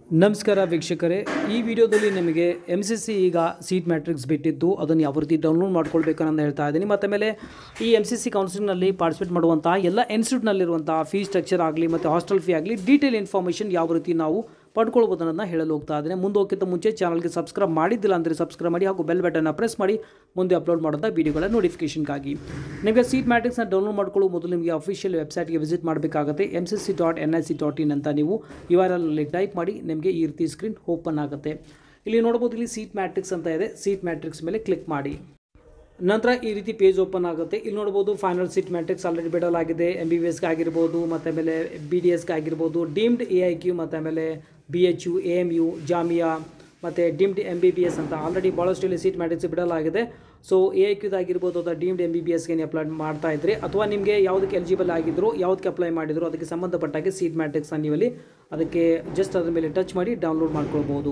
ನಮಸ್ಕಾರ ವೀಕ್ಷಕರೇ ಈ ವಿಡಿಯೋದಲ್ಲಿ ನಿಮಗೆ ಎಮ್ ಸಿ ಸಿ ಈಗ ಸೀಟ್ ಮ್ಯಾಟ್ರಿಕ್ಸ್ ಬಿಟ್ಟಿದ್ದು ಅದನ್ನು ಯಾವ ರೀತಿ ಡೌನ್ಲೋಡ್ ಮಾಡ್ಕೊಳ್ಬೇಕು ಅಂತ ಹೇಳ್ತಾ ಇದ್ದೀನಿ ಮತ್ತು ಆಮೇಲೆ ಈ ಎಮ್ ಸಿ ಸಿ ಕೌನ್ಸಿಲಿಂಗ್ನಲ್ಲಿ ಪಾರ್ಟಿಸಿಪೇಟ್ ಮಾಡುವಂತಹ ಎಲ್ಲ ಇನ್ಸ್ಟಿಟ್ಯೂಟ್ನಲ್ಲಿರುವಂತಹ ಫೀ ಸ್ಟ್ರಕ್ಚರ್ ಆಗಲಿ ಮತ್ತು ಹಾಸ್ಟೆಲ್ ಫೀ ಆಗಲಿ ಡೀಟೇಲ್ ಇನ್ಫಾರ್ಮೇಷನ್ ಯಾವ ರೀತಿ ನಾವು ಪಡ್ಕೊಳ್ಬೋದು ಅನ್ನೋದನ್ನ ಹೇಳಲು ಹೋಗ್ತಾ ಇದ್ದೀನಿ ಮುಂದೆ ಹೋಗ್ಕಿಂತ ಮುಂಚೆ ಚಾನಲ್ಗೆ ಸಬ್ಸ್ಕ್ರೈಬ್ ಮಾಡಿದ್ದಿಲ್ಲ ಅಂದರೆ ಸಬ್ಸ್ಕ್ರೈಬ್ ಮಾಡಿ ಹಾಗೂ ಬೆಲ್ ಬಟನ್ನ ಪ್ರೆಸ್ ಮಾಡಿ ಮುಂದೆ ಅಪ್ಲೋಡ್ ಮಾಡೋಂಥ ವೀಡಿಯೋಗಳ ನೋಟಿಫಿಕೇಷನ್ಗಾಗಿ ನಿಮಗೆ ಸೀಟ್ ಮ್ಯಾಟ್ರಿಕ್ಸ್ನ ಡೌನ್ಲೋಡ್ ಮಾಡ್ಕೊಳ್ಳೋ ಮೊದಲು ನಿಮಗೆ ಅಫಿಷಿಯಲ್ ವೆಬ್ಸೈಟ್ಗೆ ವಿಸಿಟ್ ಮಾಡಬೇಕಾಗುತ್ತೆ M C C dot N I C dot in ಅಂತ ನೀವು ಯು ಆರ್ ಎಲ್ಲಿ ಟೈಪ್ ಮಾಡಿ ನಿಮಗೆ ಈ ರೀತಿ ಸ್ಕ್ರೀನ್ ಓಪನ್ ಆಗುತ್ತೆ ಇಲ್ಲಿ ನೋಡ್ಬೋದು ಇಲ್ಲಿ ಸೀಟ್ ಮ್ಯಾಟ್ರಿಕ್ಸ್ ಅಂತ ಇದೆ ಸೀಟ್ ಮ್ಯಾಟ್ರಿಕ್ಸ್ ಮೇಲೆ ಕ್ಲಿಕ್ ಮಾಡಿ ನಂತರ ಈ ರೀತಿ ಪೇಜ್ ಓಪನ್ ಆಗುತ್ತೆ ಇಲ್ಲಿ ನೋಡ್ಬೋದು ಫೈನಲ್ ಸೀಟ್ ಮ್ಯಾಟ್ರಿಕ್ಸ್ ಆಲ್ರೆಡಿ ಬಿಡಲಾಗಿದೆ ಎಮ್ ಬಿ ಬಿ ಎಸ್ಗೆ ಆಗಿರ್ಬೋದು ಮತ್ತು ಆಮೇಲೆ ಬಿ ಡಿ ಎಸ್ಗೆ ಆಗಿರ್ಬೋದು ಡೀಮ್ಡ್ ಎ ಐ ಕ್ಯೂ ಮತ್ತು ಆಮೇಲೆ B H U A M U Jamia ಮತ್ತು deemed M B B S ಅಂತ ಆಲ್ರೆಡಿ ಭಾಳಷ್ಟು ಇಲ್ಲಿ ಸೀಟ್ ಮ್ಯಾಟ್ರಿಕ್ಸ್ ಬಿಡಲಾಗಿದೆ ಸೊ ಎ ಐ ಕ್ಯೂದಾಗಿರ್ಬೋದು ಅಥವಾ ಡೀಮ್ಡ್ ಎಮ್ ಬಿ ಬಿ ಎಸ್ಗೆ ನೀವು ಅಪ್ಲೈ ಮಾಡ್ತಾ ಇದ್ರಿ ಅಥವಾ ನಿಮಗೆ ಯಾವುದಕ್ಕೆ ಎಲಿಜಿಬಲ್ ಆಗಿದ್ರು ಯಾವುದಕ್ಕೆ ಅಪ್ಲೈ ಮಾಡಿದ್ರು ಅದಕ್ಕೆ ಸಂಬಂಧಪಟ್ಟಾಗೆ ಸೀಟ್ ಮ್ಯಾಟ್ರಿಕ್ಸ್ನ ನೀವಲ್ಲಿ ಅದಕ್ಕೆ ಜಸ್ಟ್ ಅದ್ರ ಮೇಲೆ ಟಚ್ ಮಾಡಿ ಡೌನ್ಲೋಡ್ ಮಾಡ್ಕೊಳ್ಬೋದು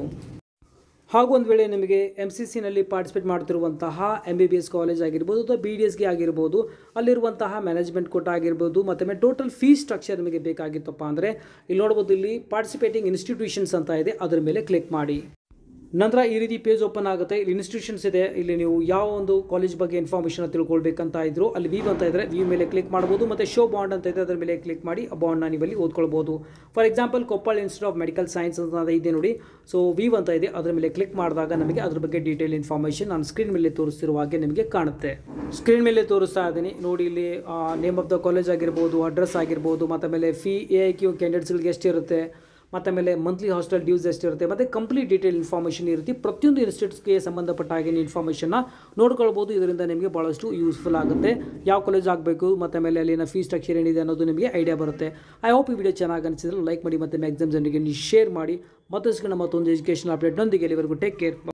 ಹಾಗೂ ಒಂದು ವೇಳೆ ನಿಮಗೆ ಎಮ್ ಸಿ ಸಿನಲ್ಲಿ ಪಾರ್ಟಿಸಿಪೇಟ್ ಮಾಡ್ತಿರುವಂತಹ M B B S college ಆಗಿರ್ಬೋದು ಅಥವಾ ಬಿ ಡಿ ಎಸ್ಗೆ ಆಗಿರ್ಬೋದು ಅಲ್ಲಿರುವಂತಹ ಮ್ಯಾನೇಜ್ಮೆಂಟ್ ಕೋಟ ಆಗಿರ್ಬೋದು ಮತ್ತು ಟೋಟಲ್ ಫೀ ಸ್ಟ್ರಕ್ಚರ್ ನಿಮಗೆ ಬೇಕಾಗಿತ್ತಪ್ಪ ಅಂದರೆ ಇಲ್ಲಿ ನೋಡ್ಬೋದು ಇಲ್ಲಿ ಪಾರ್ಟಿಸಿಪೇಟಿಂಗ್ ಇನ್ಸ್ಟಿಟ್ಯೂಷನ್ಸ್ ಅಂತ ಇದೆ ಅದರ ಮೇಲೆ ಕ್ಲಿಕ್ ಮಾಡಿ ನಂತರ ಈ ರೀತಿ ಪೇಜ್ ಓಪನ್ ಆಗುತ್ತೆ ಇಲ್ಲಿ ಇನ್ಸ್ಟಿಟ್ಯೂಷನ್ಸ್ ಇದೆ ಇಲ್ಲಿ ನೀವು ಯಾವ ಒಂದು ಕಾಲೇಜ್ ಬಗ್ಗೆ ಇನ್ಫಾರ್ಮೇಷನ್ ತಿಳ್ಕೊಳ್ಬೇಕಂತ ಇದ್ರು ಅಲ್ಲಿ ವೀವ್ ಅಂತ ಇದ್ರೆ ವ್ಯೂ ಮೇಲೆ ಕ್ಲಿಕ್ ಮಾಡ್ಬೋದು ಮತ್ತು ಶೋ ಬಾಂಡ್ ಅಂತ ಇದೆ ಅದರ ಮೇಲೆ ಕ್ಲಿಕ್ ಮಾಡಿ ಆ ಬಾಂಡ್ನ ನೀವಲ್ಲಿ ಓದ್ಕೊಳ್ಬೋದು for example Koppal institute of medical science ಅಂತ ಇದೆ ನೋಡಿ ಸೊ ವೀವ್ ಅಂತ ಇದೆ ಅದರ ಮೇಲೆ ಕ್ಲಿಕ್ ಮಾಡಿದಾಗ ನಮಗೆ ಅದ್ರ ಬಗ್ಗೆ ಡೀಟೇಲ್ ಇನ್ಫಾರ್ಮೇಷನ್ ನಾನು ಸ್ಕ್ರೀನ್ ಮೇಲೆ ತೋರಿಸ್ತಿರುವ ಹಾಗೆ ನಿಮಗೆ ಕಾಣುತ್ತೆ ಸ್ಕ್ರೀನ್ ಮೇಲೆ ತೋರಿಸ್ತಾ ಇದ್ದೀನಿ ನೋಡಿ ಇಲ್ಲಿ ನೇಮ್ ಆಫ್ ದ ಕಾಲೇಜ್ ಆಗಿರ್ಬೋದು ಅಡ್ರೆಸ್ ಆಗಿರ್ಬೋದು ಮತ್ತು ಆಮೇಲೆ ಫೀ ಎ ಐ ಕ್ಯೂ ಕ್ಯಾಂಡಿಡೇಟ್ಸ್ಗಳಿಗೆ ಎಷ್ಟಿರುತ್ತೆ ಮತ್ತು ಆಮೇಲೆ ಮಂತ್ಲಿ ಹಾಸ್ಟೆಲ್ ಡ್ಯೂಸ್ ಎಷ್ಟಿರುತ್ತೆ ಮತ್ತು ಕಂಪ್ಲೀಟ್ ಡೀಟೇಲ್ ಇನ್ಫಾರ್ಮೇಷನ್ ಇರುತ್ತೆ ಪ್ರತಿಯೊಂದು ಇನ್ಸ್ಟಿಟ್ಯೂಟ್ಸ್ಗೆ ಸಂಬಂಧಪಟ್ಟ ಹಾಗೆ ಇನ್ಫಾರ್ಮೇಷನ್ನ ನೋಡ್ಕೊಳ್ಬೋದು ಇದರಿಂದ ನಿಮಗೆ ಭಾಳಷ್ಟು ಯೂಸ್ಫುಲ್ ಆಗುತ್ತೆ ಯಾವ ಕಾಲೇಜ್ ಆಗಬೇಕು ಮತ್ತು ಆಮೇಲೆ ಅಲ್ಲಿನ ಫೀಸ್ ಸ್ಟ್ರಕ್ಚರ್ ಏನಿದೆ ಅನ್ನೋದು ನಿಮಗೆ ಐಡಿಯಾ ಬರುತ್ತೆ ಐ ಹೋಪ್ ಈ ವಿಡಿಯೋ ಚೆನ್ನಾಗಿ ಅನಿಸಿದ್ರೆ ಲೈಕ್ ಮಾಡಿ ಮತ್ತು ಎಕ್ಸಾಮ್ ಜನರಿಗೆ ನೀವು ಶೇರ್ ಮಾಡಿ ಮತ್ತಷ್ಟು ಮತ್ತೊಂದು ಎಜುಕೇಷನ್ ಅಪ್ಡೇಟ್ನೊಂದಿಗೆ ಇಲ್ಲಿವರೆಗೂ ಟೇಕ್ ಕೇರ್